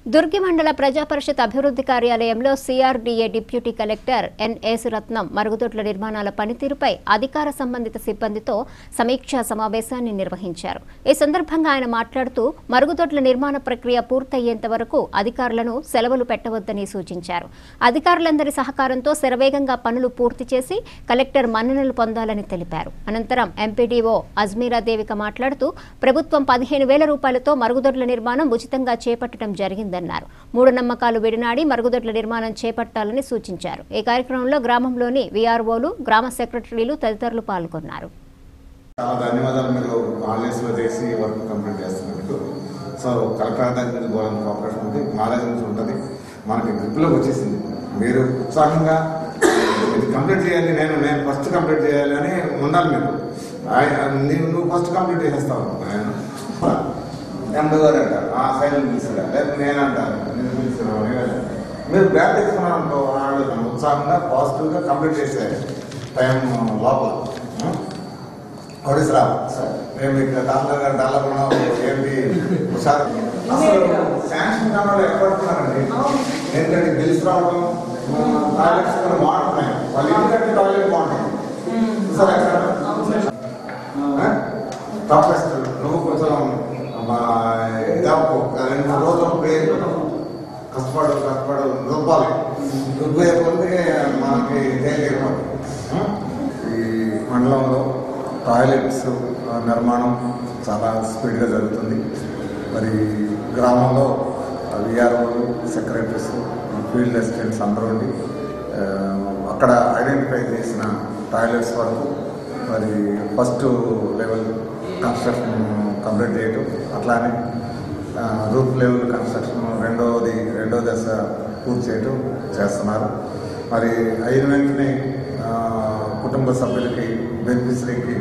దుర్గి మండల ప్రజాపరిషత్ అభివృద్ధి కార్యాలయంలో CRDA deputy collector NS Ratnam మరుగుదొడ్ల నిర్మాణాల పనితీరుపై అధికార సంబంధిత సిబ్బందితో సమీక్షా సమావేశాన్ని నిర్వహించారు ఈ సందర్భంగా ఆయన మాట్లాడుతూ మరుగుదొడ్ల నిర్మాణ ప్రక్రియ పూర్తయ్యేంత వరకు అధికారులను సెలవులు పెట్టవద్దని సూచించారు అధికారులందరి సహకారంతో శరవేగంగా పనులు పూర్తి చేసి కలెక్టర్ మన్ననలు పొందాలని తెలిపారు అనంతరం ఎంపీడీఓ అజ్మీరా దేవిక మాట్లాడుతూ ప్రభుత్వం పదిహేను వేల రూపాయలతో మరుగుదొడ్ల నిర్మాణం ఉచితంగా చేపట్టడం జరిగిందన్నారు మూఢనమ్మకాలు విడినాడి మరుగుదొడ్ల నిర్మాణం చేపట్టాలని సూచించారు ఈ కార్యక్రమంలో గ్రామంలోని వీఆర్ఓలు గ్రామ సెక్రటరీలు తదితరులు పాల్గొన్నారు చాలా ధన్యవాదాలు మీరు ఆన్లైన్స్లో చేసి వర్క్ కంప్లీట్ చేస్తున్నందుకు సో కలెక్టర్ దగ్గర నుంచి పోవాలని కోఆపరేషన్ ఉంది మా దగ్గర నుంచి ఉంటుంది మనకి గ్రిప్లోకి వచ్చేసింది మీరు ఉత్సాహంగా ఇది కంప్లీట్ చేయాలి నేను నేను ఫస్ట్ కంప్లీట్ చేయాలి అని ఉండాలి మీరు ఆయన- నీవు నువ్వు ఫస్ట్ కంప్లీట్ చేసేస్తావు ఆయన ఎండు గారు అంటారు ఆ సైడ్ పిలిచిరా లేదా నేను అంటాను నేను పిలిచిరా మీరు బ్యాగ్ తీసుకున్నారు అనుకో వాళ్ళు ఉత్సాహంగా పాజిటివ్గా కంప్లీట్ చేసే టైం లోపల ఉం? ఒడిస్రా మేము ఇక్కడ డాక్టర్ డాలకుండా ఏంటి హుషారు అసలు శాంక్షన్ కన్నా ఎక్కడుతున్నారండి ఎందుకంటే బిల్స్ రావడం టాయిలెట్స్ కూడా బాగుంటున్నాయి వాళ్ళు ఎందుకంటే టాయిలెట్ బాగుంటుంది సార్ ఎక్కడ తప్పేస్తు నువ్వు కొంచెం ఇదాపు రెండు మూడు రోజులు పోయి కష్టపడు కష్టపడు రుబ్బాలి రుబ్బేయకపోతే మనకి తేలిపోతుంది ఈ మండలంలో టాయిలెట్స్ ఆ, నిర్మాణం చాలా స్పీడ్గా జరుగుతుంది మరి గ్రామంలో విఆర్ఓలు సెక్రటరీస్ ఫీల్డ్ అసిస్టెంట్స్ అందరూ ఉండి ఆ, అక్కడ ఐడెంటిఫై చేసిన టాయిలెట్స్ వరకు మరి ఫస్ట్ లెవెల్ కన్స్ట్రక్షన్ కంప్లీట్ చేయటం అట్లానే ఆ, రూఫ్ లెవెల్ కన్స్ట్రక్షన్ రెండవది రెండో దశ పూర్తి చేయటం చేస్తున్నారు మరి అయిన వెంటనే ఆ, కుటుంబ సభ్యులకి బెనిఫిషరీకి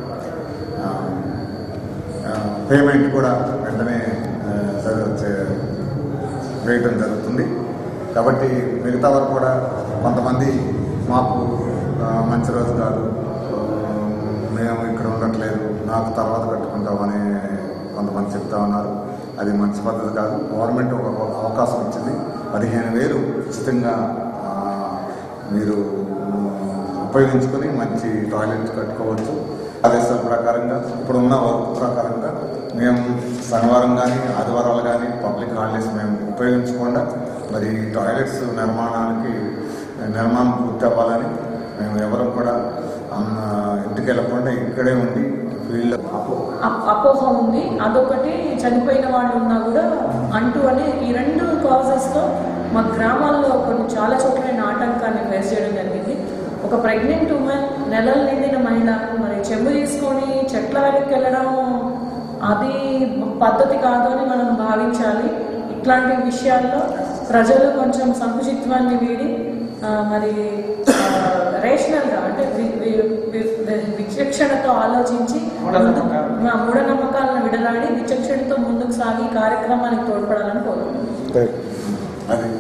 పేమెంట్ కూడా వెంటనే ఆ, జరు- చే- వేయటం జరుగుతుంది కాబట్టి మిగతా వారు కూడా కొంతమంది మాకు ఆ, మంచి రోజు కాదు ఆ, మేము ఇక్కడ ఉండట్లేదు నాకు తర్వాత కట్టుకుంటామని కొంతమంది చెప్తా ఉన్నారు అది మంచి పద్ధతి కాదు గవర్నమెంట్ ఒక ఒక అవకాశం ఇచ్చింది పదిహేను వేలు ఉచితంగా ఆ, మీరు ఉపయోగించుకొని మంచి టాయిలెట్ కట్టుకోవచ్చు ఆదేశాల ప్రకారంగా ఇప్పుడున్న వర్క్ ప్రకారంగా మేము శనివారం కానీ ఆదివారాలు కానీ పబ్లిక్ హాలిడేస్ మేము ఉపయోగించకుండా మరి టాయిలెట్స్ నిర్మాణానికి నిర్మాణం పూర్తి అవ్వాలని మేము ఎవరు కూడా అన్న ఇంటికి వెళ్ళకుండా ఇక్కడే ఉండి ఫీల్డ్ అప్- అపోహ ఉంది అదొకటి చనిపోయిన వాళ్ళు ఉన్నా కూడా అంటూ అనే ఈ రెండు కాజెస్తో మా గ్రామాల్లో కొన్ని చాలా చోట్ల నేను ఆటంకాన్ని ఫేస్ చేయడం జరిగింది ఒక ప్రెగ్నెంట్ ఉమెన్ నెలలు నిండిన మహిళ మరి చెంబు తీసుకొని చెట్ల వెనక్కి వెళ్ళడం అది పద్ధతి కాదు అని మనం భావించాలి ఇట్లాంటి విషయాల్లో ప్రజలు కొంచెం సంకుచిత్వాన్ని వీడి ఆ, మరి రేషనల్గా అంటే వి- వి- వి- విచక్షణతో ఆలోచించి మా మూఢనమ్మకాలను విడనాడి విచక్షణతో ముందుకు సాగి ఈ కార్యక్రమానికి తోడ్పడాలని కోరుకుంటున్నాను అది